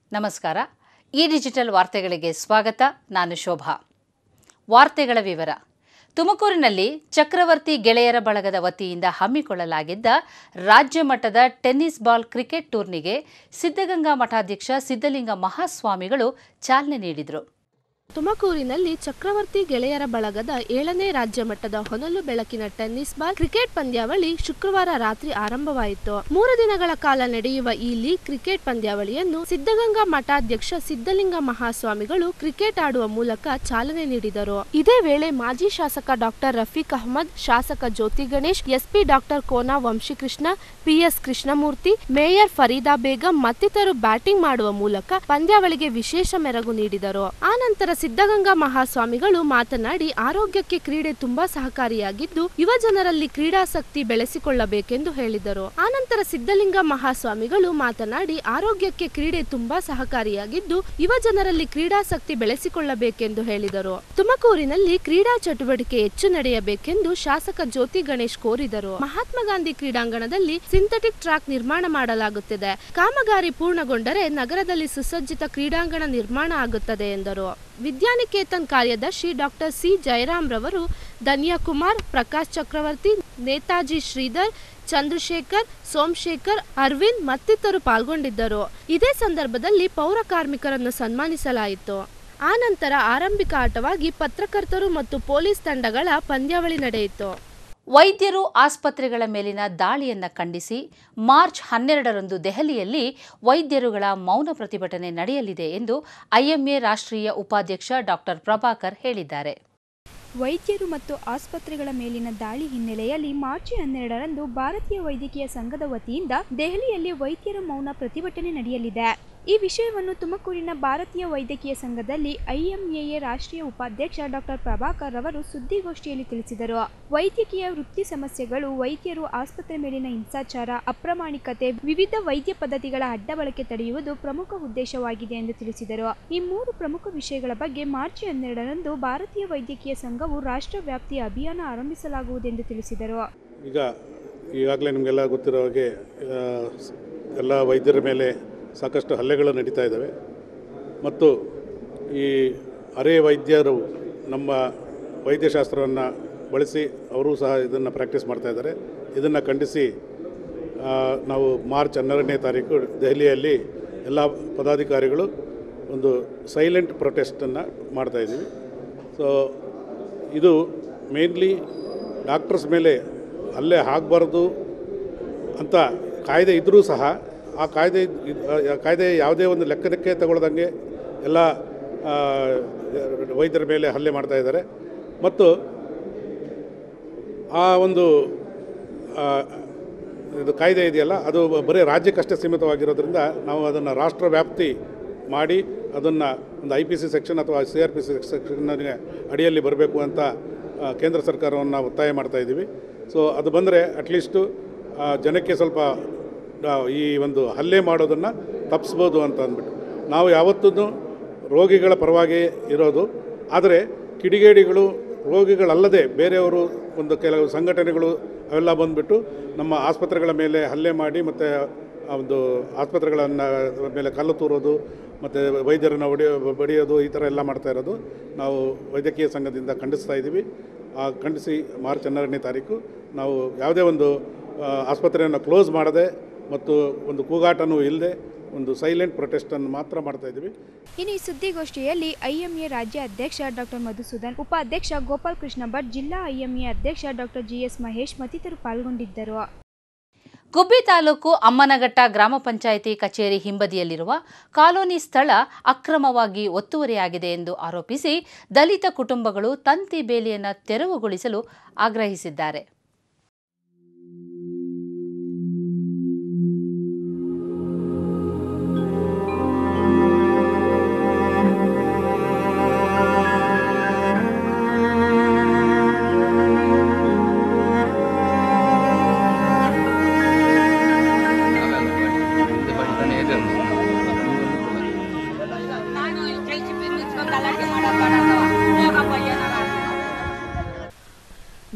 ನಮಸ್ಕಾರ ಈ ಡಿಜಿಟಲ್ ವಾರ್ತೆಗಳಿಗೆ ಸ್ವಾಗತ ನಾನು ಶೋಭಾ ವಾರ್ತೆಗಳ ವಿವರ ತುಮಕೂರಿನಲ್ಲಿ ಚಕ್ರವರ್ತಿ ಗೆಳೆಯರ ಬಳಗದ ವತಿಯಿಂದ ಹಮ್ಮಿಕೊಳ್ಳಲಾಗಿದ್ದ ರಾಜ್ಯ ಮಟ್ಟದ ಟೆನ್ನಿಸ್ ಬಾಲ್ ಕ್ರಿಕೆಟ್ ಟೂರ್ನಿಗೆ ಸಿದ್ಧಗಂಗಾ ಮಠಾಧ್ಯಕ್ಷ ಸಿದ್ಧಲಿಂಗ ಮಹಾಸ್ವಾಮಿಗಳು ಚಾಲನೆ ನೀಡಿದರು ತುಮಕೂರಿನಲ್ಲಿ ಚಕ್ರವರ್ತಿ ಗೆಳೆಯರ ಬಳಗದ ಏಳನೇ ರಾಜ್ಯ ಮಟ್ಟದ ಹೊನಲು ಬೆಳಕಿನ ಟೆನ್ನಿಸ್ ಬಾಲ್ ಕ್ರಿಕೆಟ್ ಪಂದ್ಯಾವಳಿ ಶುಕ್ರವಾರ ರಾತ್ರಿ ಆರಂಭವಾಯಿತು ಮೂರು ದಿನಗಳ ಕಾಲ ನಡೆಯುವ ಈ ಲೀಗ್ ಕ್ರಿಕೆಟ್ ಪಂದ್ಯಾವಳಿಯನ್ನು ಸಿದ್ಧಗಂಗಾ ಮಠಾಧ್ಯಕ್ಷ ಸಿದ್ಧಲಿಂಗ ಮಹಾಸ್ವಾಮಿಗಳು ಕ್ರಿಕೆಟ್ ಆಡುವ ಮೂಲಕ ಚಾಲನೆ ನೀಡಿದರು ಇದೇ ವೇಳೆ ಮಾಜಿ ಶಾಸಕ ಡಾಕ್ಟರ್ ರಫೀಕ್ ಅಹಮದ್ ಶಾಸಕ Jyothi Ganesh SP doctor Kona Vamshikrishna PS Krishnamurthy mayor Farida Begum ಮತ್ತಿತರರು ಬ್ಯಾಟಿಂಗ್ ಮಾಡುವ ಮೂಲಕ ಪಂದ್ಯಾವಳಿಗೆ ವಿಶೇಷ ಮೆರಗು ನೀಡಿದರು ಆನಂತರ ಸಿದ್ಧಗಂಗಾ ಮಹಾಸ್ವಾಮಿಗಳು ಮಾತನಾಡಿ ಆರೋಗ್ಯಕ್ಕೆ ಕ್ರೀಡೆ ತುಂಬಾ ಸಹಕಾರಿಯಾಗಿದ್ದು ಯುವ ಜನರಲ್ಲಿ ಕ್ರೀಡಾಸಕ್ತಿ ಬೆಳೆಸಿಕೊಳ್ಳಬೇಕೆಂದು ಹೇಳಿದರು ಆನಂತರ ಸಿದ್ಧಲಿಂಗ ಮಹಾಸ್ವಾಮಿಗಳು ಮಾತನಾಡಿ ಆರೋಗ್ಯಕ್ಕೆ ಕ್ರೀಡೆ ತುಂಬಾ ಸಹಕಾರಿಯಾಗಿದ್ದು ಯುವ ಜನರಲ್ಲಿ ಕ್ರೀಡಾಸಕ್ತಿ ಬೆಳೆಸಿಕೊಳ್ಳಬೇಕೆಂದು ಹೇಳಿದರು ತುಮಕೂರಿನಲ್ಲಿ ಕ್ರೀಡಾ ಚಟುವಟಿಕೆ ಹೆಚ್ಚು ನಡೆಯಬೇಕೆಂದು ಶಾಸಕ ಜ್ಯೋತಿ ಗಣೇಶ್ ಕೋರಿದರು ಮಹಾತ್ಮ ಗಾಂಧಿ ಕ್ರೀಡಾಂಗಣದಲ್ಲಿ ಸಿಂಥೆಟಿಕ್ ಟ್ರ್ಯಾಕ್ ನಿರ್ಮಾಣ ಮಾಡಲಾಗುತ್ತಿದೆ ಕಾಮಗಾರಿ ಪೂರ್ಣಗೊಂಡರೆ ನಗರದಲ್ಲಿ ಸುಸಜ್ಜಿತ ಕ್ರೀಡಾಂಗಣ ನಿರ್ಮಾಣ ಆಗುತ್ತದೆ ಎಂದರು ವಿದ್ಯಾನಿಕೇತನ್ ಕಾರ್ಯದರ್ಶಿ ಡಾಕ್ಟರ್ ಸಿ ಜಯರಾಮ್ ರವರು ಧನ್ಯಕುಮಾರ್ ಪ್ರಕಾಶ್ ಚಕ್ರವರ್ತಿ ನೇತಾಜಿ ಶ್ರೀಧರ್ ಚಂದ್ರಶೇಖರ್ ಸೋಮಶೇಖರ್ ಅರವಿಂದ್ ಮತ್ತಿತರರು ಪಾಲ್ಗೊಂಡಿದ್ದರು ಇದೇ ಸಂದರ್ಭದಲ್ಲಿ ಪೌರ ಕಾರ್ಮಿಕರನ್ನು ಸನ್ಮಾನಿಸಲಾಯಿತು ಆನಂತರ ಆರಂಭಿಕ ಆಟವಾಗಿ ಪತ್ರಕರ್ತರು ಮತ್ತು ಪೊಲೀಸ್ ತಂಡಗಳ ಪಂದ್ಯಾವಳಿ ನಡೆಯಿತು ವೈದ್ಯರು ಆಸ್ಪತ್ರೆಗಳ ಮೇಲಿನ ದಾಳಿಯನ್ನ ಖಂಡಿಸಿ ಮಾರ್ಚ್ ಹನ್ನೆರಡರಂದು ದೆಹಲಿಯಲ್ಲಿ ವೈದ್ಯರುಗಳ ಮೌನ ಪ್ರತಿಭಟನೆ ನಡೆಯಲಿದೆ ಎಂದು ಐಎಂಎ ರಾಷ್ಟ್ರೀಯ ಉಪಾಧ್ಯಕ್ಷ ಡಾಕ್ಟರ್ ಪ್ರಭಾಕರ್ ಹೇಳಿದ್ದಾರೆ ವೈದ್ಯರು ಮತ್ತು ಆಸ್ಪತ್ರೆಗಳ ಮೇಲಿನ ದಾಳಿ ಹಿನ್ನೆಲೆಯಲ್ಲಿ ಮಾರ್ಚ್ ಹನ್ನೆರಡರಂದು ಭಾರತೀಯ ವೈದ್ಯಕೀಯ ಸಂಘದ ವತಿಯಿಂದ ದೆಹಲಿಯಲ್ಲಿ ವೈದ್ಯರ ಮೌನ ಪ್ರತಿಭಟನೆ ನಡೆಯಲಿದೆ ಈ ವಿಷಯವನ್ನು ತುಮಕೂರಿನ ಭಾರತೀಯ ವೈದ್ಯಕೀಯ ಸಂಘದಲ್ಲಿ ಐಎಂಎಎ ರಾಷ್ಟ್ರೀಯ ಉಪಾಧ್ಯಕ್ಷ ಡಾಕ್ಟರ್ ಪ್ರಭಾಕರ್ ಅವರು ಸುದ್ದಿಗೋಷ್ಠಿಯಲ್ಲಿ ತಿಳಿಸಿದರು ವೈದ್ಯಕೀಯ ವೃತ್ತಿ ಸಮಸ್ಯೆಗಳು ವೈದ್ಯರು ಆಸ್ಪತ್ರೆ ಮೇಲಿನ ಹಿಂಸಾಚಾರ ಅಪ್ರಾಮಾಣಿಕತೆ ವಿವಿಧ ವೈದ್ಯ ಪದ್ಧತಿಗಳ ಅಡ್ಡಬಳಕೆ ತಡೆಯುವುದು ಪ್ರಮುಖ ಉದ್ದೇಶವಾಗಿದೆ ಎಂದು ತಿಳಿಸಿದರು ಈ ಮೂರು ಪ್ರಮುಖ ವಿಷಯಗಳ ಬಗ್ಗೆ ಮಾರ್ಚ್ ಹನ್ನೆರಡರಂದು ಭಾರತೀಯ ವೈದ್ಯಕೀಯ ಸಂಘವು ರಾಷ್ಟ್ರ ವ್ಯಾಪ್ತಿಯ ಅಭಿಯಾನ ಆರಂಭಿಸಲಾಗುವುದೆಂದು ತಿಳಿಸಿದರು ಈಗ ಈಗಾಗಲೇ ನಿಮಗೆಲ್ಲ ಗೊತ್ತಿರೋ ಹಾಗೆ ಆ, ಸ್- ಎಲ್ಲ ವೈದ್ಯರ ಮೇಲೆ ಸಾಕಷ್ಟು ಹಲ್ಲೆಗಳು ನಡೀತಾ ಇದ್ದಾವೆ ಮತ್ತು ಈ ಅರೆ ವೈದ್ಯರು ನಮ್ಮ ವೈದ್ಯಶಾಸ್ತ್ರವನ್ನು ಬಳಸಿ ಅವರು ಸಹ ಇದನ್ನು ಪ್ರಾಕ್ಟೀಸ್ ಮಾಡ್ತಾ ಇದ್ದಾರೆ ಇದನ್ನು ಖಂಡಿಸಿ ಆ, ನಾವು ಮಾರ್ಚ್ ಹನ್ನೆರಡನೇ ತಾರೀಕು ದೆಹಲಿಯಲ್ಲಿ ಎಲ್ಲ ಪದಾಧಿಕಾರಿಗಳು ಒಂದು ಸೈಲೆಂಟ್ ಪ್ರೊಟೆಸ್ಟನ್ನು ಮಾಡ್ತಾಯಿದ್ದೀವಿ ಸೊ ಇದು ಮೇನ್ಲಿ ಡಾಕ್ಟರ್ಸ್ ಮೇಲೆ ಹಲ್ಲೆ ಆಗಬಾರ್ದು ಅಂತ ಕಾಯ್ದೆ ಇದ್ದರೂ ಸಹ ಆ ಕಾಯ್ದೆ ಇದ್- ಆ ಕಾಯ್ದೆ ಯಾವುದೇ ಒಂದು ಲೆಕ್ಕಕ್ಕೆ ತಗೊಳ್ದಂಗೆ ಎಲ್ಲ ಆ, ವೈದ್ಯರ ಮೇಲೆ ಹಲ್ಲೆ ಮಾಡ್ತಾ ಇದ್ದಾರೆ ಮತ್ತು ಆ ಒಂದು ಆ, ಇದು ಕಾಯ್ದೆ ಇದೆಯಲ್ಲ ಅದು ಬರೀ ರಾಜ್ಯಕ್ಕಷ್ಟೇ ಸೀಮಿತವಾಗಿರೋದ್ರಿಂದ ನಾವು ಅದನ್ನು ರಾಷ್ಟ್ರ ವ್ಯಾಪ್ತಿ ಮಾಡಿ ಅದನ್ನು ಒಂದು ಐ ಪಿ ಸಿ ಸೆಕ್ಷನ್ ಅಥವಾ C R P C section ಅಡಿಯಲ್ಲಿ ಬರಬೇಕು ಅಂತ ಆ, ಕೇಂದ್ರ ಸರ್ಕಾರವನ್ನು ಒತ್ತಾಯ ಮಾಡ್ತಾ ಇದ್ದೀವಿ ಸೊ ಅದು ಬಂದರೆ ಅಟ್ಲೀಸ್ಟು ಜನಕ್ಕೆ ಸ್ವಲ್ಪ ಆ, ಈ ಒಂದು ಹಲ್ಲೆ ಮಾಡೋದನ್ನು ತಪ್ಪಿಸ್ಬೋದು ಅಂತ ಅಂದ್ಬಿಟ್ಟು ನಾವು ಯಾವತ್ತೂ ರೋಗಿಗಳ ಪರವಾಗಿ ಇರೋದು ಆದರೆ ಕಿಡಿಗೇಡಿಗಳು ರೋಗಿಗಳಲ್ಲದೆ ಬೇರೆಯವರು ಒಂದು ಕೆಲವು ಸಂಘಟನೆಗಳು ಅವೆಲ್ಲ ಬಂದುಬಿಟ್ಟು ನಮ್ಮ ಆಸ್ಪತ್ರೆಗಳ ಮೇಲೆ ಹಲ್ಲೆ ಮಾಡಿ ಮತ್ತು ಆ ಒಂದು ಆಸ್ಪತ್ರೆಗಳನ್ನು ಮೇಲೆ ಕಲ್ಲು ತೂರೋದು ಮತ್ತು ವೈದ್ಯರನ್ನು ಹೊಡೆಯೋ ಬಡಿಯೋದು ಈ ಥರ ಎಲ್ಲ ಮಾಡ್ತಾ ಇರೋದು ನಾವು ವೈದ್ಯಕೀಯ ಸಂಘದಿಂದ ಖಂಡಿಸ್ತಾ ಇದ್ದೀವಿ ಆ ಖಂಡಿಸಿ ಮಾರ್ಚ್ ಹನ್ನೆರಡನೇ ತಾರೀಕು ನಾವು ಯಾವುದೇ ಒಂದು ಆ, ಆಸ್ಪತ್ರೆಯನ್ನು ಕ್ಲೋಸ್ ಮಾಡದೆ ಮತ್ತು ಒಂದು ಕೂಗಾಟನೂ ಇಲ್ಲದೆ ಒಂದು ಸೈಲೆಂಟ್ ಪ್ರೊಟೆಸ್ಟನ್ನು ಮಾತ್ರ ಮಾಡ್ತಾ ಇದ್ದೀವಿ ಇನ್ನು ಈ ಸುದ್ದಿಗೋಷ್ಠಿಯಲ್ಲಿ ಐಎಂಎ ರಾಜ್ಯ ಅಧ್ಯಕ್ಷ ಡಾಕ್ಟರ್ ಮಧುಸೂದನ್ ಉಪಾಧ್ಯಕ್ಷ ಗೋಪಾಲ್ ಕೃಷ್ಣ ಭಟ್ ಜಿಲ್ಲಾ ಐಎಂಎ ಅಧ್ಯಕ್ಷ ಡಾಕ್ಟರ್ ಜಿಎಸ್ ಮಹೇಶ್ ಮತ್ತಿತರರು ಪಾಲ್ಗೊಂಡಿದ್ದರು ಗುಬ್ಬಿ ತಾಲೂಕು ಅಮ್ಮನಘಟ್ಟ ಗ್ರಾಮ ಪಂಚಾಯಿತಿ ಕಚೇರಿ ಹಿಂಬದಿಯಲ್ಲಿರುವ ಕಾಲೋನಿ ಸ್ಥಳ ಅಕ್ರಮವಾಗಿ ಒತ್ತುವರಿಯಾಗಿದೆ ಎಂದು ಆರೋಪಿಸಿ ದಲಿತ ಕುಟುಂಬಗಳು ತಂತಿ ಬೇಲಿಯನ್ನು ತೆರವುಗೊಳಿಸಲು ಆಗ್ರಹಿಸಿದ್ದಾರೆ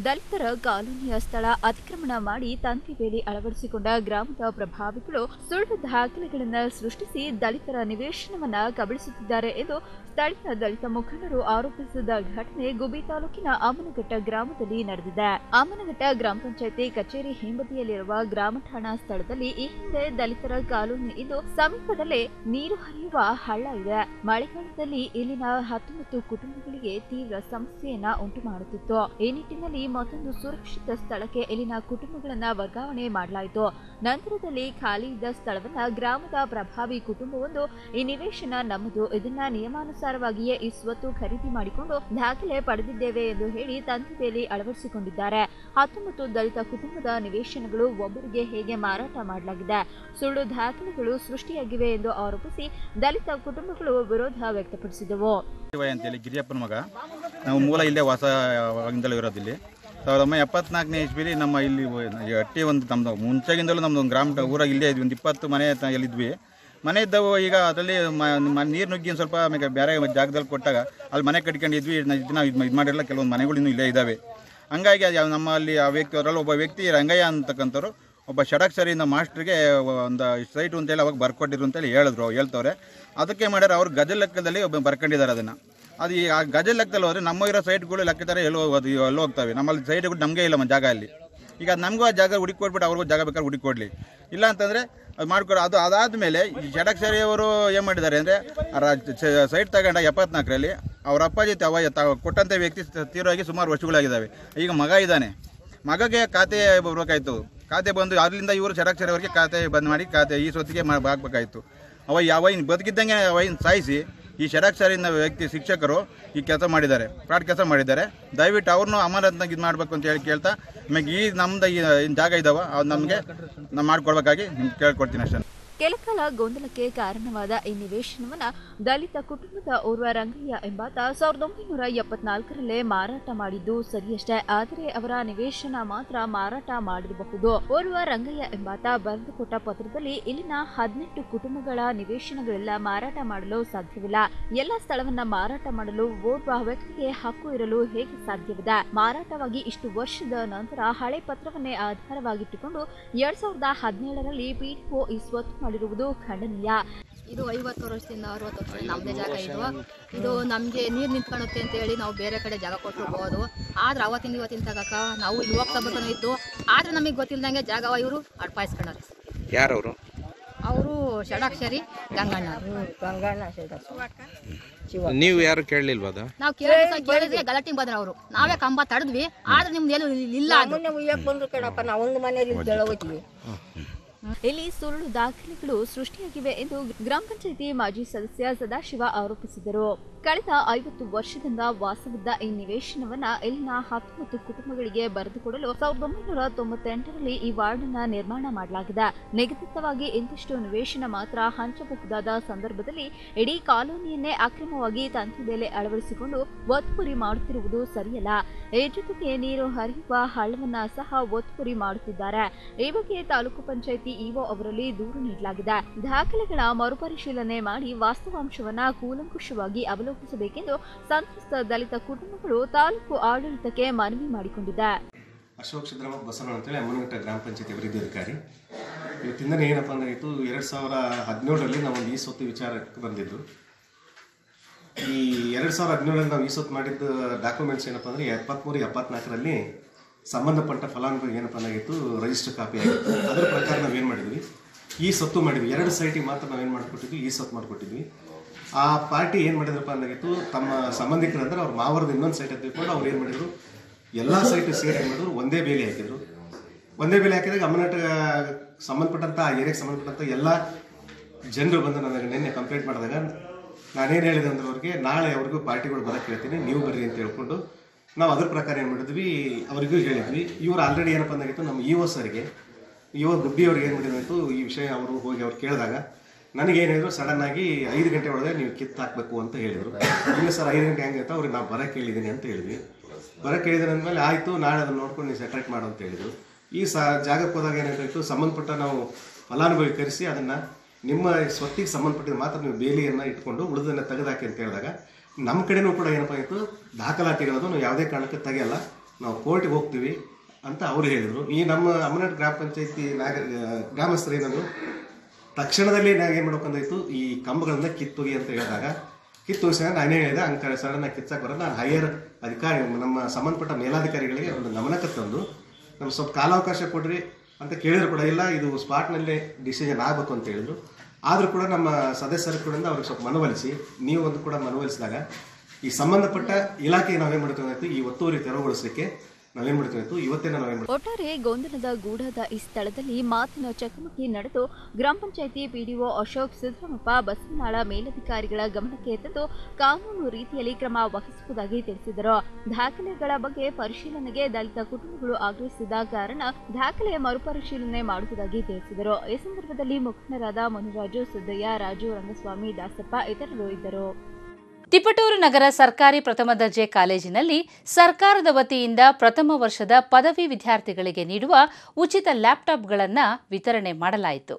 ದಲಿತರ ಕಾಲೋನಿಯ ಸ್ಥಳ ಅತಿಕ್ರಮಣ ಮಾಡಿ ತಂತಿ ಬೇಲಿ ಅಳವಡಿಸಿಕೊಂಡ ಗ್ರಾಮದ ಪ್ರಭಾವಿಗಳು ಸುಳ್ಳು ದಾಖಲೆಗಳನ್ನು ಸೃಷ್ಟಿಸಿ ದಲಿತರ ನಿವೇಶನವನ್ನ ಕಬಳಿಸುತ್ತಿದ್ದಾರೆ ಎಂದು ಸ್ಥಳೀಯ ದಲಿತ ಮುಖಂಡರು ಆರೋಪಿಸಿದ ಘಟನೆ ಗುಬಿ ತಾಲೂಕಿನ ಅಮ್ಮನಘಟ್ಟ ಗ್ರಾಮದಲ್ಲಿ ನಡೆದಿದೆ ಅಮ್ಮನಘಟ್ಟ ಗ್ರಾಮ ಪಂಚಾಯತಿ ಕಚೇರಿ ಹಿಂಬದಿಯಲ್ಲಿರುವ ಗ್ರಾಮ ಠಾಣಾ ಸ್ಥಳದಲ್ಲಿ ಈ ಹಿಂದೆ ದಲಿತರ ಕಾಲೋನಿ ಇದ್ದು ಸಮೀಪದಲ್ಲೇ ನೀರು ಹರಿಯುವ ಹಳ್ಳ ಇದೆ ಮಳೆಗಾಲದಲ್ಲಿ ಇಲ್ಲಿನ ಹತ್ತೊಂಬತ್ತು ಕುಟುಂಬಗಳಿಗೆ ತೀವ್ರ ಸಮಸ್ಯೆಯನ್ನ ಉಂಟು ಮಾಡುತ್ತಿತ್ತು ಈ ನಿಟ್ಟಿನಲ್ಲಿ ಮತ್ತೊಂದು ಸುರಕ್ಷಿತ ಸ್ಥಳಕ್ಕೆ ಇಲ್ಲಿನ ಕುಟುಂಬಗಳನ್ನ ವರ್ಗಾವಣೆ ಮಾಡಲಾಯಿತು ನಂತರದಲ್ಲಿ ಖಾಲಿ ಇದ್ದ ಸ್ಥಳವನ್ನ ಗ್ರಾಮದ ಪ್ರಭಾವಿ ಕುಟುಂಬವೊಂದು ಈ ನಿವೇಶನ ನಮ್ಮದು ಇದನ್ನ ನಿಯಮಾನುಸಾರವಾಗಿಯೇ ಈ ಸ್ವತ್ತು ಖರೀದಿ ಮಾಡಿಕೊಂಡು ದಾಖಲೆ ಪಡೆದಿದ್ದೇವೆ ಎಂದು ಹೇಳಿ ತಂತಿ ಬೇಲಿ ಅಳವಡಿಸಿಕೊಂಡಿದ್ದಾರೆ ಹತ್ತೊಂಬತ್ತು ದಲಿತ ಕುಟುಂಬದ ನಿವೇಶನಗಳು ಒಬ್ಬರಿಗೆ ಹೇಗೆ ಮಾರಾಟ ಮಾಡಲಾಗಿದೆ ಸುಳ್ಳು ದಾಖಲೆಗಳು ಸೃಷ್ಟಿಯಾಗಿವೆ ಎಂದು ಆರೋಪಿಸಿ ದಲಿತ ಕುಟುಂಬಗಳು ವಿರೋಧ ವ್ಯಕ್ತಪಡಿಸಿದವು ಶಿವಯ್ಯ ಅಂತೇಳಿ ಗಿರಿಯಪ್ಪನ ಮಗ ನಾವು ಮೂಲ ಇಲ್ಲೇ ವಾಸವಾಗಿಂದಲೂ ಇರೋದಿಲ್ಲಿ ಸಾವಿರದ ಒಂಬೈನೂರ ಎಪ್ಪತ್ನಾಲ್ಕನೇ ಇಸ್ವಿಲಿ ನಮ್ಮ ಇಲ್ಲಿ ಈ ಹಟ್ಟಿ ಒಂದು ನಮ್ಮದು ಮುಂಚೆಗಿಂದಲೂ ನಮ್ಮದು ಒಂದು ಗ್ರಾಮ ಊರಾಗ ಇಲ್ಲೇ ಇದ್ವಿ ಒಂದು ಇಪ್ಪತ್ತು ಮನೆ ತ- ಎಲ್ಲಿದ್ವಿ ಮನೆ ಇದ್ದವು ಈಗ ಅದರಲ್ಲಿ ನೀರು ನುಗ್ಗಿ ಒಂದು ಸ್ವಲ್ಪ ಆಮೇಲೆ ಬೇರೆ ಜಾಗದಲ್ಲಿ ಕೊಟ್ಟಾಗ ಅಲ್ಲಿ ಮನೆ ಕಟ್ಕೊಂಡಿದ್ವಿ ನಾವು ಇದು ಇದು ಮಾಡಿರಲ್ಲ ಕೆಲವೊಂದು ಮನೆಗಳು ಇನ್ನೂ ಇಲ್ಲೇ ಇದ್ದಾವೆ ಹಂಗಾಗಿ ಅದು ಯಾವ- ನಮ್ಮಲ್ಲಿ ಆ ವ್ಯಕ್ತಿ ಅದರಲ್ಲಿ ಒಬ್ಬ ವ್ಯಕ್ತಿ ರಂಗಯ್ಯ ಅಂತಕ್ಕಂಥವ್ರು ಒಬ್ಬ ಷಡಕ್ಷರಿಯಿಂದ ಮಾಸ್ಟ್ರಿಗೆ ಒಂದು ಸೈಟು ಅಂತೇಳಿ ಅವಾಗ ಬರ್ಕೊಟ್ಟಿರು ಅಂತೇಳಿ ಹೇಳಿದ್ರು ಹೇಳ್ತವ್ರೆ ಅದಕ್ಕೆ ಮಾಡ್ಯಾರ ಅವ್ರು ಗಜ ಲೆಕ್ಕದಲ್ಲಿ ಒಬ್ಬ ಬರ್ಕೊಂಡಿದ್ದಾರೆ ಅದನ್ನು ಅದು ಈ ಆ ಗಜ ಲೆಕ್ಕದಲ್ಲಿ ಹೋದರೆ ನಮ್ಮ ಇರೋ ಸೈಟ್ಗಳು ಲೆಕ್ಕತಾರೆ ಎಲ್ಲೋ ಹೋಗೋದು ಎಲ್ಲೋ ಹೋಗ್ತವೆ ನಮ್ಮಲ್ಲಿ ಸೈಟ್ಗಳು ನಮಗೆ ಇಲ್ಲ ಮ ಜಾಗ ಅಲ್ಲಿ ಈಗ ಅದು ನಮಗೂ ಆ ಜಾಗ ಹುಡುಕಿ ಕೊಟ್ಬಿಟ್ಟು ಅವ್ರಿಗೂ ಜಾಗ ಬೇಕಾದ್ರೆ ಹುಡುಕಿ ಕೊಡಲಿ ಇಲ್ಲ ಅಂತಂದರೆ ಅದು ಮಾಡ್ಕೊಡು ಅದು ಅದಾದಮೇಲೆ ಈ ಷಡಕ್ಷರಿಯವರು ಏನು ಮಾಡಿದ್ದಾರೆ ಅಂದರೆ ಸೈಟ್ ತಗೊಂಡ ಎಪ್ಪತ್ನಾಲ್ಕರಲ್ಲಿ ಅವ್ರ ಅಪ್ಪಾಜಿ ತವ ತ- ಕೊಟ್ಟಂಥ ವ್ಯಕ್ತಿ ತೀರೋಗಿ ಸುಮಾರು ವರ್ಷಗಳಾಗಿದ್ದಾವೆ ಈಗ ಮಗ ಇದ್ದಾನೆ ಮಗಗೆ ಖಾತೆ ಬರ್ಬೇಕಾಯ್ತು ಖಾತೆ ಬಂದು ಅಲ್ಲಿಂದ ಇವರು ಷಡಕ್ಷರವರೆಗೆ ಖಾತೆ ಬಂದ್ ಮಾಡಿ ಖಾತೆ ಈ ಸ್ವತ್ತಿಗೆ ಮಾ ಹಾಕ್ಬೇಕಾಯ್ತು ಅವ ಯಾವ ಇನ್ನು ಬದುಕಿದ್ದಂಗೆ ಅವೈನ್ ಸಾಯಿಸಿ ಈ ಷಡಕ್ಷರಿನ ವ್ಯಕ್ತಿ ಶಿಕ್ಷಕರು ಈ ಕೆಲಸ ಮಾಡಿದ್ದಾರೆ ಫ್ರಾಡ್ ಕೆಲಸ ಮಾಡಿದ್ದಾರೆ ದಯವಿಟ್ಟು ಅವ್ರನ್ನೂ ಅಮಾನತ್ನಾಗ ಇದು ಮಾಡಬೇಕು ಅಂತ ಹೇಳಿ ಕೇಳ್ತಾ ನಮಗೆ ಈ ನಮ್ದು ಈ ಏನ್ ಜಾಗ ಇದ್ದಾವ ಅದು ನಮಗೆ ನಾವು ಮಾಡ್ಕೊಡ್ಬೇಕಾಗಿ ನಿಮ್ಗೆ ಕೇಳ್ಕೊಡ್ತೀನಿ ಅಷ್ಟೇ ಕೆಲಕಾಲ ಗೊಂದಲಕ್ಕೆ ಕಾರಣವಾದ ಈ ನಿವೇಶನವನ್ನ ದಲಿತ ಕುಟುಂಬದ ಓರ್ವ ರಂಗಯ್ಯ ಎಂಬಾತ ಸಾವಿರದ ಒಂಬೈನೂರ ಎಪ್ಪತ್ನಾಲ್ಕರಲ್ಲೇ ಮಾರಾಟ ಮಾಡಿದ್ದು ಸರಿಯಷ್ಟೇ ಆದರೆ ಅವರ ನಿವೇಶನ ಮಾತ್ರ ಮಾರಾಟ ಮಾಡಿರಬಹುದು ಓರ್ವ ರಂಗಯ್ಯ ಎಂಬಾತ ಬರೆದುಕೊಟ್ಟ ಪತ್ರದಲ್ಲಿ ಇಲ್ಲಿನ ಹದಿನೆಂಟು ಕುಟುಂಬಗಳ ನಿವೇಶನಗಳೆಲ್ಲ ಮಾರಾಟ ಮಾಡಲು ಸಾಧ್ಯವಿಲ್ಲ ಎಲ್ಲ ಸ್ಥಳವನ್ನ ಮಾರಾಟ ಮಾಡಲು ಓರ್ವ ವ್ಯಕ್ತಿಗೆ ಹಕ್ಕು ಇರಲು ಹೇಗೆ ಸಾಧ್ಯವಿದೆ ಮಾರಾಟವಾಗಿ ಇಷ್ಟು ವರ್ಷದ ನಂತರ ಹಳೆ ಪತ್ರವನ್ನೇ ಆಧಾರವಾಗಿಟ್ಟುಕೊಂಡು ಎರಡ್ ಸಾವಿರದ ಹದಿನೇಳರಲ್ಲಿ ಪಿಡಿಒ ಈ ಸ್ವತ್ತು ಮಾಡಿರುವುದು ಖಂಡನೀಯ ಇದು ಐವತ್ತು ವರ್ಷದಿಂದ ಅರವತ್ತು ವರ್ಷದಿಂದ ನಮ್ಮದೇ ಜಾಗ ಇದು ಇದು ನಮಗೆ ನೀರು ನಿಂತ್ಕೊಳ್ಳುತ್ತೆ ಅಂತ ಹೇಳಿ ನಾವು ಬೇರೆ ಕಡೆ ಜಾಗ ಕೊಟ್ಟಿರ್ಬೋದು ಆದ್ರೆ ಅವತ್ತಿನ ಇವತ್ತಿನ ತಗಕ ನಾವು ಇಲ್ಲಿ ಹೋಗ್ತಾ ಬರ್ತಾನೆ ಇದ್ದು ಆದ್ರೆ ನಮಗೆ ಗೊತ್ತಿಲ್ದಂಗೆ ಜಾಗ ಇವರು ಅಡ್ಪಾಯಿಸ್ಕೊಂಡಾರೆ ಯಾರವರು ಅವರು ಷಡಾಕ್ಷರಿ ಗಂಗಣ್ಣ ನೀವು ಯಾರು ಕೇಳಲಿಲ್ವಾ ಅದು ನಾವು ಕೇಳಿದ ಕೇಳಿದ್ರೆ ಗಲಾಟೆ ಬಂದ್ರೆ ಅವರು ನಾವೇ ಕಂಬ ತಡೆದ್ವಿ ಆದ್ರೆ ನಿಮ್ದು ಏನು ಇಲ್ಲ ಅದು. ಇಲ್ಲಿ ಸುಳ್ಳು ದಾಖಲೆಗಳು ಸೃಷ್ಟಿಯಾಗಿವೆ ಎಂದು ಗ್ರಾಮ ಪಂಚಾಯಿತಿ ಮಾಜಿ ಸದಸ್ಯ ಸದಾಶಿವ ಆರೋಪಿಸಿದರು ಕಳೆದ ಐವತ್ತು ವರ್ಷದಿಂದ ವಾಸವಿದ್ದ ಈ ನಿವೇಶನವನ್ನ ಇಲ್ಲಿನ ಹತ್ತೊಂಬತ್ತು ಕುಟುಂಬಗಳಿಗೆ ಬರೆದುಕೊಡಲು ಸಾವಿರದ ಒಂಬೈನೂರ ತೊಂಬತ್ತೆಂಟರಲ್ಲಿ ಈ ವಾರ್ಡನ್ನ ನಿರ್ಮಾಣ ಮಾಡಲಾಗಿದೆ ನಿಗದಿತವಾಗಿ ಇಂತಿಷ್ಟು ನಿವೇಶನ ಮಾತ್ರ ಹಂಚಬಹುದಾದ ಸಂದರ್ಭದಲ್ಲಿ ಇಡೀ ಕಾಲೋನಿಯನ್ನೇ ಅಕ್ರಮವಾಗಿ ತಂತಿ ಬೇಲೆ ಅಳವಡಿಸಿಕೊಂಡು ಒತ್ತುವರಿ ಮಾಡುತ್ತಿರುವುದು ಸರಿಯಲ್ಲ ಈ ಜೊತೆಗೆ ನೀರು ಹರಿಯುವ ಹಳ್ಳವನ್ನ ಸಹ ಒತ್ತುವರಿ ಮಾಡುತ್ತಿದ್ದಾರೆ ಈ ಬಗ್ಗೆ ತಾಲೂಕು ಪಂಚಾಯಿತಿ ಇಒ ಅವರಲ್ಲಿ ದೂರು ನೀಡಲಾಗಿದೆ ದಾಖಲೆಗಳ ಮರುಪರಿಶೀಲನೆ ಮಾಡಿ ವಾಸ್ತವಾಂಶವನ್ನ ಕೂಲಂಕುಷವಾಗಿ ಅವಲೋಕಿಸಬೇಕೆಂದು ಸಂತ್ರಸ್ತ ದಲಿತ ಕುಟುಂಬಗಳು ತಾಲೂಕು ಆಡಳಿತಕ್ಕೆ ಮನವಿ ಮಾಡಿಕೊಂಡಿದೆ ಅಶೋಕ್ ಸಿದ್ದರಾಮ ಬಸವಣ್ಣ ಅಂತೇಳಿ ಅಮ್ಮನಘಟ್ಟ ಗ್ರಾಮ ಪಂಚಾಯತಿ ಅಭಿವೃದ್ಧಿ ಅಧಿಕಾರಿ ಇವತ್ತಿಂದನೇ ಏನಪ್ಪ ಅಂದ್ರೆ ಇತ್ತು ಎರಡು ಸಾವಿರ ಹದಿನೇಳರಲ್ಲಿ ನಾವು ಒಂದು ಈ ಸ್ವತ್ತು ವಿಚಾರಕ್ಕೆ ಬಂದಿದ್ದು ಈ ಎರಡು ಸಾವಿರ ಹದಿನೇಳರಲ್ಲಿ ನಾವು ಈ ಸ್ವತ್ತು ಮಾಡಿದ್ದ ಡಾಕ್ಯುಮೆಂಟ್ಸ್ ಏನಪ್ಪ ಅಂದರೆ ಎಪ್ಪತ್ತ್ಮೂರು ಎಪ್ಪತ್ನಾಲ್ಕರಲ್ಲಿ ಸಂಬಂಧಪಟ್ಟ ಫಲಾನುಭವಿ ಏನಪ್ಪ ಅಂದಾಗಿತ್ತು ರಿಜಿಸ್ಟರ್ ಕಾಪಿ ಆಗಿತ್ತು ಅದರ ಪ್ರಕಾರ ನಾವು ಏನು ಮಾಡಿದ್ವಿ ಈ ಸ್ವತ್ತು ಮಾಡಿದ್ವಿ ಎರಡು ಸೈಟಿಗೆ ಮಾತ್ರ ನಾವೇನು ಮಾಡಿಕೊಟ್ಟಿದ್ವಿ ಈ ಸ್ವತ್ತು ಮಾಡಿಕೊಟ್ಟಿದ್ವಿ ಆ ಪಾರ್ಟಿ ಏನು ಮಾಡಿದ್ರಪ್ಪ ಅಂದಾಗಿತ್ತು ತಮ್ಮ ಸಂಬಂಧಿಕರಂದ್ರೆ ಅವ್ರ ಮಾವರದ ಇನ್ನೊಂದು ಸೈಟ್ ತಿಳ್ಕೊಂಡು ಅವ್ರು ಏನು ಮಾಡಿದ್ರು ಎಲ್ಲ ಸೈಟ್ ಸೇರಿ ಏನು ಮಾಡಿದ್ರು ಒಂದೇ ಬೇಲಿ ಹಾಕಿದ್ರು ಒಂದೇ ಬೇಲಿ ಹಾಕಿದಾಗ ಅಮ್ಮನಟ ಸಂಬಂಧಪಟ್ಟಂಥ ಆ ಏರಿಯಾಗೆ ಸಂಬಂಧಪಟ್ಟಂಥ ಎಲ್ಲ ಜನರು ಬಂದು ನನಗೆ ನಿನ್ನೆ ಕಂಪ್ಲೇಂಟ್ ಮಾಡಿದಾಗ ನಾನೇನು ಹೇಳಿದೆ ಅಂದ್ರೆ ಅವ್ರಿಗೆ ನಾಳೆ ಅವ್ರಿಗೂ ಪಾರ್ಟಿಗಳು ಬರೋಕ್ಕೆ ಹೇಳ್ತೀನಿ ನೀವು ಬರ್ರಿ ಅಂತ ಹೇಳ್ಕೊಂಡು ನಾವು ಅದ್ರ ಪ್ರಕಾರ ಏನು ಮಾಡಿದ್ವಿ ಅವರಿಗೂ ಹೇಳಿದ್ವಿ ಇವ್ರು ಆಲ್ರೆಡಿ ಏನಪ್ಪ ಅಂದಾಗಿತ್ತು ನಮ್ಮ ಇ ಒ ಸರ್ಗೆ ಇ ಒ ಗುಬ್ಬಿ ಅವ್ರಿಗೆ ಏನು ಮಾಡಿದ್ರು ಈ ವಿಷಯ ಅವರು ಹೋಗಿ ಅವ್ರು ಕೇಳಿದಾಗ ನನಗೇನು ಹೇಳಿದ್ರು ಸಡನ್ ಆಗಿ ಐದು ಗಂಟೆ ಒಳಗೆ ನೀವು ಕಿತ್ತು ಹಾಕ್ಬೇಕು ಅಂತ ಹೇಳಿದರು ಇಲ್ಲ ಸರ್ ಐದು ಗಂಟೆ ಹೆಂಗೆ ಅಂತ ಅವ್ರಿಗೆ ನಾವು ಬರಕ್ಕೆ ಹೇಳಿದ್ದೀನಿ ಅಂತ ಹೇಳಿದ್ವಿ ಬರಕ್ಕೆ ಹೇಳಿದ್ರೆ ಅಂದಮೇಲೆ ಆಯಿತು ನಾಳೆ ಅದನ್ನು ನೋಡ್ಕೊಂಡು ನೀವು ಸೆಟ್ರೇಟ್ ಮಾಡು ಅಂತ ಹೇಳಿದರು ಈ ಸ ಜಾಗಕ್ಕೆ ಹೋದಾಗ ಏನಾಯ್ತು ಸಂಬಂಧಪಟ್ಟ ನಾವು ಫಲಾನುಭವಿ ಕರೆಸಿ ಅದನ್ನು ನಿಮ್ಮ ಸ್ವತ್ತಿಗೆ ಸಂಬಂಧಪಟ್ಟಿದ ಮಾತ್ರ ನೀವು ಬೇಲಿಯನ್ನು ಇಟ್ಕೊಂಡು ಉಳಿದನ್ನು ತೆಗೆದಾಕಿ ಅಂತ ಹೇಳಿದಾಗ ನಮ್ಮ ಕಡೆನೂ ಕೂಡ ಏನಪ್ಪ ಆಯಿತು ದಾಖಲಾತಿಗಳದು ನಾವು ಯಾವುದೇ ಕಾರಣಕ್ಕೆ ತೆಗೆಯಲ್ಲ ನಾವು ಕೋರ್ಟಿಗೆ ಹೋಗ್ತೀವಿ ಅಂತ ಅವರು ಹೇಳಿದರು ಈ ನಮ್ಮ ಅಮ್ಮನಹಟ್ಟಿ ಗ್ರಾಮ ಪಂಚಾಯತಿ ನಾಗ ಗ್ರಾಮಸ್ಥರು ಏನಂದ್ರು ತಕ್ಷಣದಲ್ಲಿ ನಾವು ಏನು ಮಾಡ್ಬೇಕಂದಾಯ್ತು ಈ ಕಂಬಗಳನ್ನ ಕಿತ್ತೋಗಿ ಅಂತ ಹೇಳಿದಾಗ ಕಿತ್ತೋಗಿಸಿದಾಗ ನಾನು ಹೇಳಿದೆ ಅಂಕ ಸಡನ್ ಆಗಿ ಕಿತ್ತಕ್ಕೆ ಬರೋದು ನಾನು ಹೈಯರ್ ಅಧಿಕಾರಿ ನಮ್ಮ ಸಂಬಂಧಪಟ್ಟ ಮೇಲಾಧಿಕಾರಿಗಳಿಗೆ ಒಂದು ಗಮನಕ್ಕೆ ತಂದು ನಮ್ಗೆ ಸ್ವಲ್ಪ ಕಾಲಾವಕಾಶ ಕೊಡ್ರಿ ಅಂತ ಕೇಳಿದ್ರು ಕೂಡ ಇಲ್ಲ ಇದು ಸ್ಪಾಟ್ನಲ್ಲೇ ಡಿಸಿಷನ್ ಆಗಬೇಕು ಅಂತ ಹೇಳಿದ್ರು ಆದರೂ ಕೂಡ ನಮ್ಮ ಸದಸ್ಯರು ಕೂಡ ಅವ್ರಿಗೆ ಸ್ವಲ್ಪ ಮನವೊಲಿಸಿ ನೀವು ಒಂದು ಕೂಡ ಮನವೊಲಿಸಿದಾಗ ಈ ಸಂಬಂಧಪಟ್ಟ ಇಲಾಖೆಗೆ ನಾವೇನು ಮಾಡ್ತೀವಿ ಈ ಒತ್ತುವರಿ ತೆರವುಗೊಳಿಸಲಿಕ್ಕೆ ನಾವೇನು ಮಾಡ್ತೀವಿ ಇವತ್ತೇ ನಾವೇನು ಮಾಡ್ತೀವಿ ಒಟ್ಟಾರೆ ಗೊಂದಲದ ಗೂಡಾದ ಈ ಸ್ಥಳದಲ್ಲಿ ಮಾತಿನ ಚಕಮಕಿ ನಡೆದು ಗ್ರಾಮ ಪಂಚಾಯಿತಿ ಪಿಡಿಒ ಅಶೋಕ್ ಸಿದ್ದರಾಮಪ್ಪ ಬಸವನಾಳ ಮೇಲಧಿಕಾರಿಗಳ ಗಮನಕ್ಕೆ ತಂದು ಕಾನೂನು ರೀತಿಯಲ್ಲಿ ಕ್ರಮ ವಹಿಸುವುದಾಗಿ ತಿಳಿಸಿದರು ದಾಖಲೆಗಳ ಬಗ್ಗೆ ಪರಿಶೀಲನೆಗೆ ದಲಿತ ಕುಟುಂಬಗಳು ಆಗ್ರಹಿಸಿದ ಕಾರಣ ದಾಖಲೆ ಮರುಪರಿಶೀಲನೆ ಮಾಡುವುದಾಗಿ ತಿಳಿಸಿದರು ಈ ಸಂದರ್ಭದಲ್ಲಿ ಮುಖಂಡರಾದ ಮುನಿರಾಜು ಸಿದ್ದಯ್ಯ ರಾಜು ರಂಗಸ್ವಾಮಿ ದಾಸಪ್ಪ ಇತರರು ಇದ್ದರು ತಿಪಟೂರು ನಗರ ಸರ್ಕಾರಿ ಪ್ರಥಮ ದರ್ಜೆ ಕಾಲೇಜಿನಲ್ಲಿ ಸರ್ಕಾರದ ವತಿಯಿಂದ ಪ್ರಥಮ ವರ್ಷದ ಪದವಿ ವಿದ್ಯಾರ್ಥಿಗಳಿಗೆ ನೀಡುವ ಉಚಿತ ಲ್ಯಾಪ್ಟಾಪ್ಗಳನ್ನು ವಿತರಣೆ ಮಾಡಲಾಯಿತು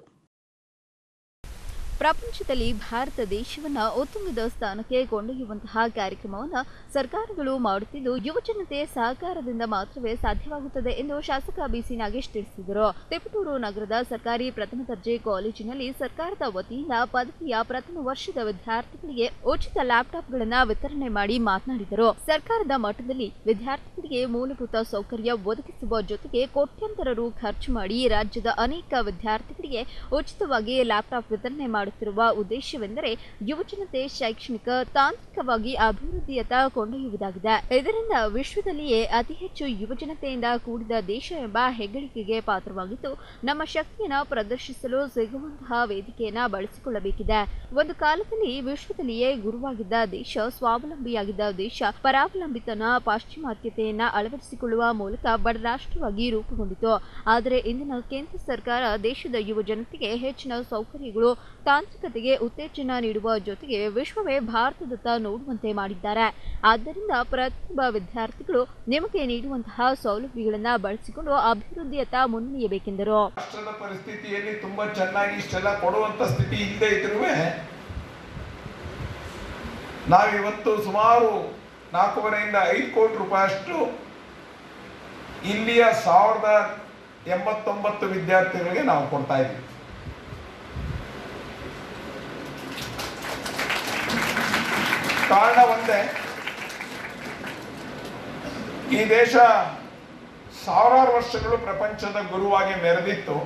ಪ್ರಪಂಚದಲ್ಲಿ ಭಾರತ ದೇಶವನ್ನ ಉತ್ತುಂಗದ ಸ್ಥಾನಕ್ಕೆ ಕೊಂಡೊಯ್ಯುವಂತಹ ಕಾರ್ಯಕ್ರಮವನ್ನ ಸರ್ಕಾರಗಳು ಮಾಡುತ್ತಿದ್ದು ಯುವಜನತೆ ಸಹಕಾರದಿಂದ ಮಾತ್ರವೇ ಸಾಧ್ಯವಾಗುತ್ತದೆ ಎಂದು ಶಾಸಕ ಬಿಸಿ ನಾಗೇಶ್ ತಿಳಿಸಿದರು ತಿಪಟೂರು ನಗರದ ಸರ್ಕಾರಿ ಪ್ರಥಮ ದರ್ಜೆ ಕಾಲೇಜಿನಲ್ಲಿ ಸರ್ಕಾರದ ವತಿಯಿಂದ ಪದವಿಯ ಪ್ರಥಮ ವರ್ಷದ ವಿದ್ಯಾರ್ಥಿಗಳಿಗೆ ಉಚಿತ ಲ್ಯಾಪ್ಟಾಪ್ಗಳನ್ನು ವಿತರಣೆ ಮಾಡಿ ಮಾತನಾಡಿದರು ಸರ್ಕಾರದ ಮಟ್ಟದಲ್ಲಿ ವಿದ್ಯಾರ್ಥಿಗಳಿಗೆ ಮೂಲಭೂತ ಸೌಕರ್ಯ ಒದಗಿಸುವ ಜೊತೆಗೆ ಕೋಟ್ಯಂತರ ರು ಖರ್ಚು ಮಾಡಿ ರಾಜ್ಯದ ಅನೇಕ ವಿದ್ಯಾರ್ಥಿಗಳಿಗೆ ಉಚಿತವಾಗಿ ಲ್ಯಾಪ್ಟಾಪ್ ವಿತರಣೆ ಮಾಡುತ್ತಿರುವ ಉದ್ದೇಶವೆಂದರೆ ಯುವಜನತೆ ಶೈಕ್ಷಣಿಕ ತಾಂತ್ರಿಕವಾಗಿ ಅಭಿವೃದ್ಧಿಯತ್ತ ಕೊಂಡೊಯ್ಯುವುದಾಗಿದೆ ಇದರಿಂದ ವಿಶ್ವದಲ್ಲಿಯೇ ಅತಿ ಹೆಚ್ಚು ಯುವಜನತೆಯಿಂದ ಕೂಡಿದ ದೇಶ ಎಂಬ ಹೆಗ್ಗಳಿಕೆಗೆ ಪಾತ್ರವಾಗಿದ್ದು ನಮ್ಮ ಶಕ್ತಿಯನ್ನು ಪ್ರದರ್ಶಿಸಲು ಸಿಗುವಂತಹ ವೇದಿಕೆಯನ್ನ ಬಳಸಿಕೊಳ್ಳಬೇಕಿದೆ ಒಂದು ಕಾಲದಲ್ಲಿ ವಿಶ್ವದಲ್ಲಿಯೇ ಗುರುವಾಗಿದ್ದ ದೇಶ ಸ್ವಾವಲಂಬಿಯಾಗಿದ್ದ ದೇಶ ಪರಾವಲಂಬಿತನ ಪಾಶ್ಚಿಮಾತ್ಯತೆಯನ್ನ ಅಳವಡಿಸಿಕೊಳ್ಳುವ ಮೂಲಕ ಬಡ ರಾಷ್ಟ್ರವಾಗಿ ರೂಪುಗೊಂಡಿತು ಆದರೆ ಇಂದಿನ ಕೇಂದ್ರ ಸರ್ಕಾರ ದೇಶದ ಯುವ ಜನತೆಗೆ ಹೆಚ್ಚಿನ ಸೌಕರ್ಯಗಳು ತಾಂತ್ರಿಕತೆಗೆ ಉತ್ತೇಜನ ನೀಡುವ ಜೊತೆಗೆ ವಿಶ್ವವೇ ಭಾರತದತ್ತ ನೋಡುವಂತೆ ಮಾಡಿದ್ದಾರೆ ಆದ್ದರಿಂದ ಪ್ರತಿಯೊಬ್ಬ ವಿದ್ಯಾರ್ಥಿಗಳು ನಿಮಗೆ ನೀಡುವಂತಹ ಸೌಲಭ್ಯಗಳನ್ನು ಬಳಸಿಕೊಂಡು ಅಭಿವೃದ್ಧಿಯತ್ತ ಮುನ್ನಡೆಯಬೇಕೆಂದರು ರಾಷ್ಟ್ರದ ಪರಿಸ್ಥಿತಿಯಲ್ಲಿ ತುಂಬಾ ಚೆನ್ನಾಗಿ ಇಷ್ಟೆಲ್ಲ ಕೊಡುವಂತ ಸ್ಥಿತಿ ಇಲ್ಲದೆ ಇದ್ರೂ ನಾವಿವತ್ತು ಸುಮಾರು ನಾಲ್ಕೂವರೆಯಿಂದ ಐದು ಕೋಟಿ ರೂಪಾಯಿಯಷ್ಟು ಇಲ್ಲಿಯ ಸಾವಿರದ ಎಂಬತ್ತೊಂಬತ್ತು ವಿದ್ಯಾರ್ಥಿಗಳಿಗೆ ನಾವು ಕೊಡ್ತಾ ಇದ್ದೀವಿ ಕಾರಣ ಒಂದೇ ಈ ದೇಶ ಸಾವಿರಾರು ವರ್ಷಗಳು ಪ್ರಪಂಚದ ಗುರುವಾಗಿ ಮೆರೆದಿತ್ತು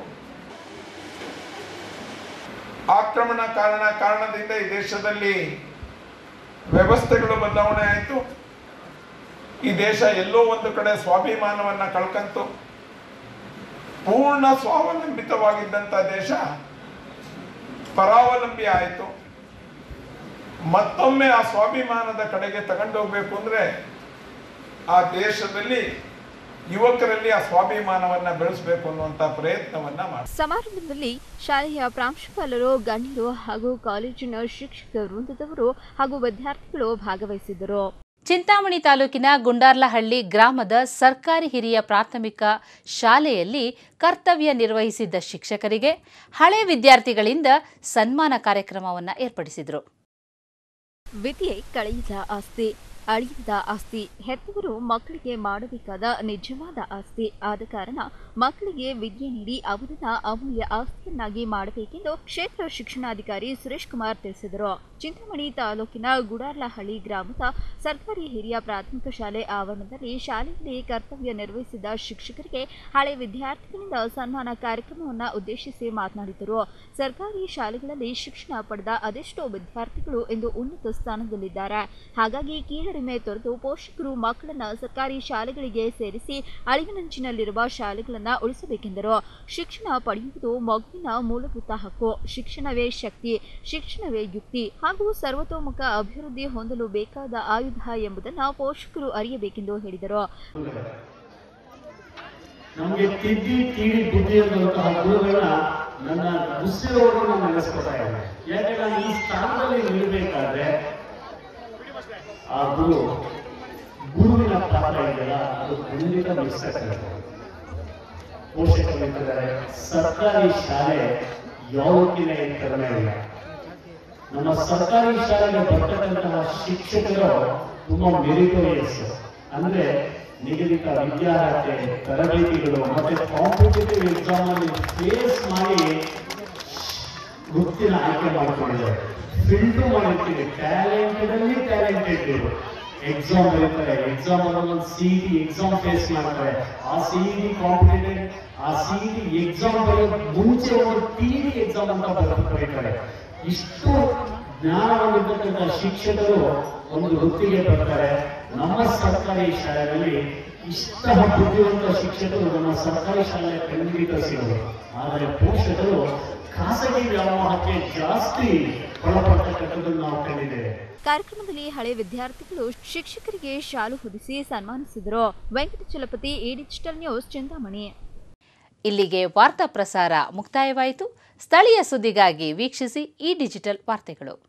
ಆಕ್ರಮಣ ಕಾರಣ ಕಾರಣದಿಂದ ಈ ದೇಶದಲ್ಲಿ ವ್ಯವಸ್ಥೆಗಳು ಬದಲಾವಣೆ ಆಯಿತು ಈ ದೇಶ ಎಲ್ಲೋ ಒಂದು ಕಡೆ ಸ್ವಾಭಿಮಾನವನ್ನ ಕಳ್ಕಂತು ಪೂರ್ಣ ಸ್ವಾವಲಂಬಿತವಾಗಿದ್ದಂಥ ದೇಶ ಪರಾವಲಂಬಿ ಆಯಿತು ಮತ್ತೊಮ್ಮೆ ಆ ಸ್ವಾಭಿಮಾನದ ಕಡೆಗೆ ತಗೊಂಡೋಗ್ಬೇಕು ಅಂದ್ರೆ ಆ ದೇಶದಲ್ಲಿ ಯುವಕರಲ್ಲಿ ಆ ಸ್ವಾಭಿಮಾನವನ್ನ ಬೆಳೆಸಬೇಕು ಅನ್ನುವಂತ ಪ್ರಯತ್ನವನ್ನ ಮಾಡಿ ಸಮಾರಂಭದಲ್ಲಿ ಶಾಲೆಯ ಪ್ರಾಂಶುಪಾಲರು ಗಣ್ಯರು ಹಾಗೂ ಕಾಲೇಜಿನ ಶಿಕ್ಷಕ ವೃಂದದವರು ಹಾಗೂ ವಿದ್ಯಾರ್ಥಿಗಳು ಭಾಗವಹಿಸಿದ್ದರು ಚಿಂತಾಮಣಿ ತಾಲೂಕಿನ ಗುಂಡಾರ್ಲಹಳ್ಳಿ ಗ್ರಾಮದ ಸರ್ಕಾರಿ ಹಿರಿಯ ಪ್ರಾಥಮಿಕ ಶಾಲೆಯಲ್ಲಿ ಕರ್ತವ್ಯ ನಿರ್ವಹಿಸಿದ್ದ ಶಿಕ್ಷಕರಿಗೆ ಹಳೆ ವಿದ್ಯಾರ್ಥಿಗಳಿಂದ ಸನ್ಮಾನ ಕಾರ್ಯಕ್ರಮವನ್ನು ಏರ್ಪಡಿಸಿದರು ವಿದ್ಯೆ ಕಳೆಯದ ಆಸ್ತಿ ಅಳಿಯದ ಆಸ್ತಿ ಹೆತ್ತವರು ಮಕ್ಕಳಿಗೆ ಮಾಡಬೇಕಾದ ನಿಜವಾದ ಆಸ್ತಿ ಆದ ಕಾರಣ ಮಕ್ಕಳಿಗೆ ವಿದ್ಯೆ ನೀಡಿ ಅವರನ್ನ ಅಮೂಲ್ಯ ಆಸ್ತಿಯನ್ನಾಗಿ ಮಾಡಬೇಕೆಂದು ಕ್ಷೇತ್ರ ಶಿಕ್ಷಣಾಧಿಕಾರಿ ಸುರೇಶ್ ಕುಮಾರ್ ತಿಳಿಸಿದರು ಚಿಂತಾಮಣಿ ತಾಲೂಕಿನ ಗುಡಾರ್ಲಹಳ್ಳಿ ಗ್ರಾಮದ ಸರ್ಕಾರಿ ಹಿರಿಯ ಪ್ರಾಥಮಿಕ ಶಾಲೆ ಆವರಣದಲ್ಲಿ ಶಾಲೆಯಲ್ಲಿ ಕರ್ತವ್ಯ ನಿರ್ವಹಿಸಿದ ಶಿಕ್ಷಕರಿಗೆ ಹಳೆ ವಿದ್ಯಾರ್ಥಿಗಳಿಂದ ಸನ್ಮಾನ ಕಾರ್ಯಕ್ರಮವನ್ನು ಉದ್ದೇಶಿಸಿ ಮಾತನಾಡಿದರು ಸರ್ಕಾರಿ ಶಾಲೆಗಳಲ್ಲಿ ಶಿಕ್ಷಣ ಪಡೆದ ಅದೆಷ್ಟೋ ವಿದ್ಯಾರ್ಥಿಗಳು ಇಂದು ಉನ್ನತ ಸ್ಥಾನದಲ್ಲಿದ್ದಾರೆ ಹಾಗಾಗಿ ಕೀಳರಿಮೆ ತೊರೆದು ಪೋಷಕರು ಮಕ್ಕಳನ್ನ ಸರ್ಕಾರಿ ಶಾಲೆಗಳಿಗೆ ಸೇರಿಸಿ ಅಳಿವಿನಂಚಿನಲ್ಲಿರುವ ಶಾಲೆಗಳನ್ನ ಉಳಿಸಬೇಕೆಂದರು ಶಿಕ್ಷಣ ಪಡೆಯುವುದು ಮಗುವಿನ ಮೂಲಭೂತ ಹಕ್ಕು ಶಿಕ್ಷಣವೇ ಶಕ್ತಿ ಶಿಕ್ಷಣವೇ ಯುಕ್ತಿ ಹಾಗೂ ಸರ್ವತೋಮುಖ ಅಭಿವೃದ್ಧಿ ಹೊಂದಲು ಬೇಕಾದ ಆಯುಧ ಎಂಬುದನ್ನು ಪೋಷಕರು ಅರಿಯಬೇಕೆಂದು ಹೇಳಿದರು ನಮಗೆ ತಿದ್ದಿ ತೀಡಿ ಬುದ್ಧಿಯಿರುವಂತಹ ಗುರುಗಳನ್ನ ನನ್ನ ಉಸಿರೋಡು ನಾನು ನೆನೆಸ್ಕೊತಾ ಇದ್ದೇನೆ ಯಾಕೆ ನಾನು ಈ ಸ್ಥಾನದಲ್ಲಿ ನಿಲ್ಲಬೇಕಾದ್ರೆ ಆ ಗುರು ಗುರುವಿನ ಪಾತ್ರ ಇದೆಯಲ್ಲ ಅದು ಖಂಡಿತ ಮಿಸ್ ಆಗ್ತದೆ ಪೋಷಕರು ಇದ್ದಾರೆ ಸರ್ಕಾರಿ ಶಾಲೆ ಯಾವತ್ತಿನ ಕಡಿಮೆ ಇಲ್ಲ ನಮ್ಮ ಸರ್ಕಾರಿ ಶಾಲೆಗೆ ಬರ್ತಕ್ಕಂತಹ ಶಿಕ್ಷಕರು ತುಂಬಾ ಮೆರಿಟೋರಿಯಸ್ ಅಂದ್ರೆ ನಿಗದಿತ ವಿದ್ಯಾರ್ಹತೆ ತರಬೇತಿಗಳು ಮತ್ತೆ ಕಾಂಪಿಟೇಟಿವ್ ಎಕ್ಸಾಮ್ ಅಲ್ಲಿ ಫೇಸ್ ಮಾಡಿ ವೃತ್ತಿನ ಆಯ್ಕೆ ಮಾಡ್ಕೊಂಡಿದ್ದಾರೆ ಫಿಲ್ಟರ್ ಮಾಡಿರ್ತೀವಿ ಟ್ಯಾಲೆಂಟೆಡ್ ಅಲ್ಲಿ ಟ್ಯಾಲೆಂಟೆಡ್ ಎಕ್ಸಾಮ್ ಬರೀತಾರೆ ಎಕ್ಸಾಮ್ ಒಂದು ಸಿ ಡಿ ಎಕ್ಸಾಮ್ ಫೇಸ್ ಮಾಡ್ತಾರೆ ಆ ಸಿ ಡಿ ಕಾಂಪಿಟೇಟಿವ್ ಆ ಸಿ ಡಿ ಎಕ್ಸಾಮ್ ಬರೆಯೋ ಮುಂಚೆ ಒಂದು ಟಿ ಡಿ ಎಕ್ಸಾಮ್ ಅಂತ ಬರೆದು ಬರೀತಾರೆ ಇಷ್ಟು ಜ್ಞಾನ ಹೊಂದಿರ್ತಕ್ಕಂಥ ಶಿಕ್ಷಕರು ಒಂದು ವೃತ್ತಿಗೆ ಬರ್ತಾರೆ ನಮ್ಮ ಸರ್ಕಾರಿ ಶಾಲೆಯಲ್ಲಿ ಇಷ್ಟ ಬುದ್ಧಿವಂತ ಶಿಕ್ಷಕರು ನಮ್ಮ ಸರ್ಕಾರಿ ಶಾಲೆ ಖಂಡಿತ ಸಿಗೋದು ಆದರೆ ಪೋಷಕರು ಖಾಸಗಿ ವ್ಯಾಮೋಹಕ್ಕೆ ಜಾಸ್ತಿ ಒಳಪಡ್ತಕ್ಕಂಥದ್ದನ್ನು ನಾವು ಕಂಡಿದ್ದೇವೆ ಕಾರ್ಯಕ್ರಮದಲ್ಲಿ ಹಳೆ ವಿದ್ಯಾರ್ಥಿಗಳು ಶಿಕ್ಷಕರಿಗೆ ಶಾಲು ಹೊದಿಸಿ ಸನ್ಮಾನಿಸಿದರು Venkatachalapathi A digital news Chintamani ಇಲ್ಲಿಗೆ ವಾರ್ತಾ ಪ್ರಸಾರ ಮುಕ್ತಾಯವಾಯಿತು ಸ್ಥಳೀಯ ಸುದ್ದಿಗಾಗಿ ವೀಕ್ಷಿಸಿ ಈ ಡಿಜಿಟಲ್ ವಾರ್ತೆಗಳು